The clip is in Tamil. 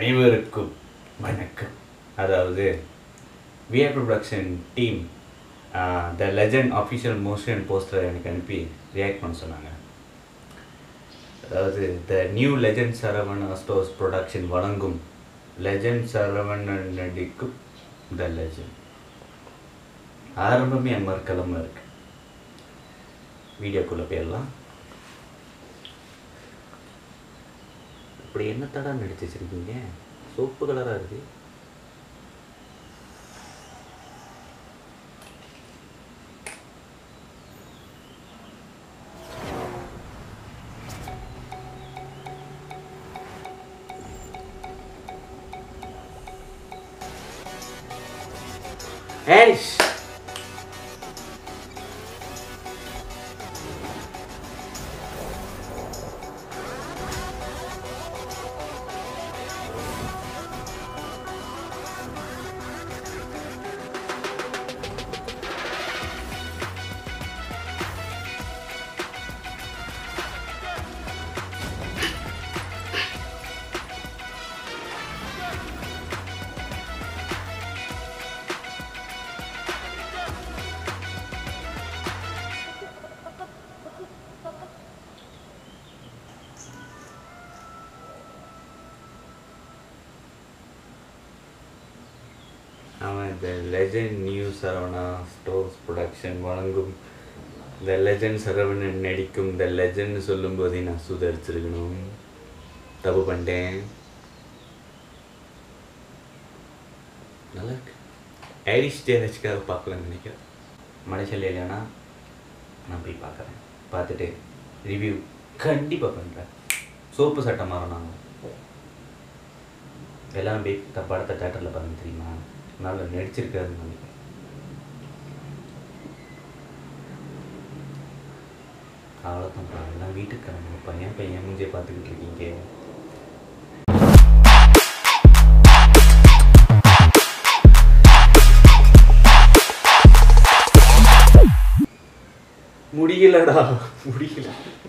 அனைவருக்கும் வணக்கம் அதாவது VR production team the legend official motion poster எனக்கு அனுப்பி ரியாக்ட் பண்ண சொன்னாங்க அதாவது the new legend Saravana stores production வழங்கும் லெஜண்ட் சரவணன் நடிக்கும் த லெஜண்ட் ஆரம்பமே அமர்க்கலமாக இருக்கு வீடியோக்குள்ளே போயிடலாம் இப்படி என்ன தடா நடிச்சு வச்சிருக்கீங்க சோப்பு கலராக இருக்கு ஏஷ் அவன் இந்த legend new Saravana stores production வழங்கும் இந்த லெஜண்ட் சரவணன் நடிக்கும் இந்த லெஜண்ட் சொல்லும்போதே நான் சுதரிச்சிருக்கணும் தப்பு பண்ணிட்டேன் நல்லா இருக்கு ஐரிஷ் ஜெயராஜ்க்காக பார்க்கலான்னு நினைக்கிறேன் மனுஷன் இல்லைன்னா நான் போய் பார்க்குறேன் பார்த்துட்டு ரிவ்யூ கண்டிப்பாக பண்ணுறேன் சோப்பு சட்டை மாறினாங்க எல்லாரும் போய் த படத்தை தேட்டரில் பாருங்க தெரியுமா நல்லா நடிச்சிருக்காருன்னு நினைக்கிறேன் அவ்வளோதான் எல்லாம் வீட்டுக்கு கிளம்புங்க பையன் பையன் மூஞ்சியை பார்த்துக்கிட்டு இருக்கீங்க முடியலடா முடியல